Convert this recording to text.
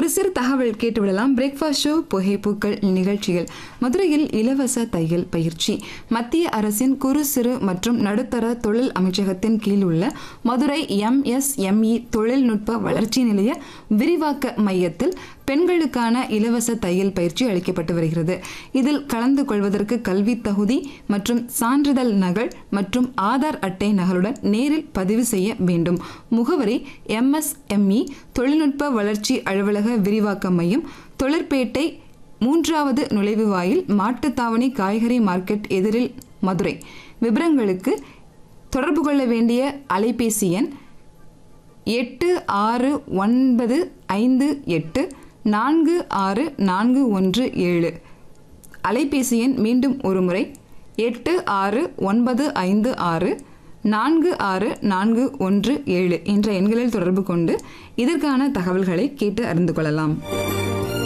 ஒரு சிறு தகவல் கேட்டுவிடலாம் பிரேக்ஃபாஸ்ட் ஷோ புகைப்பூக்கள் நிகழ்ச்சியில் மதுரையில் இலவச தையல் பயிற்சி மத்திய அரசின் குறு சிறு மற்றும் நடுத்தர தொழில் அமைச்சகத்தின் கீழ் உள்ள மதுரை எம்எஸ்எம்இ தொழில்நுட்ப வளர்ச்சி நிலைய விரிவாக்க மையத்தில் பெண்களுக்கான இலவச தையல் பயிற்சி அளிக்கப்பட்டு வருகிறது இதில் கலந்து கொள்வதற்கு கல்வி தகுதி மற்றும் சான்றிதழ் நகல் மற்றும் ஆதார் அட்டை நகலுடன் நேரில் பதிவு செய்ய வேண்டும் முகவரி எம்எஸ்எம்இ தொழில்நுட்ப வளர்ச்சி அலுவலக விரிவாக்க மையம் தொழிற்பேட்டை மூன்றாவது நுழைவு வாயில் மாட்டுத்தாவணி காய்கறி மார்க்கெட் எதிரில் மதுரை விவரங்களுக்கு தொடர்பு கொள்ள வேண்டிய அலைபேசி எண் எட்டு ஆறு ஒன்பது ஐந்து எட்டு நான்கு ஆறு நான்கு ஒன்று ஏழு அலைபேசி எண் மீண்டும் ஒரு முறை எட்டு ஆறு ஒன்பது ஐந்து ஆறு நான்கு ஆறு நான்கு ஒன்று ஏழு என்ற எண்களில் தொடர்பு கொண்டு இதற்கான தகவல்களை கேட்டு அறிந்து கொள்ளலாம்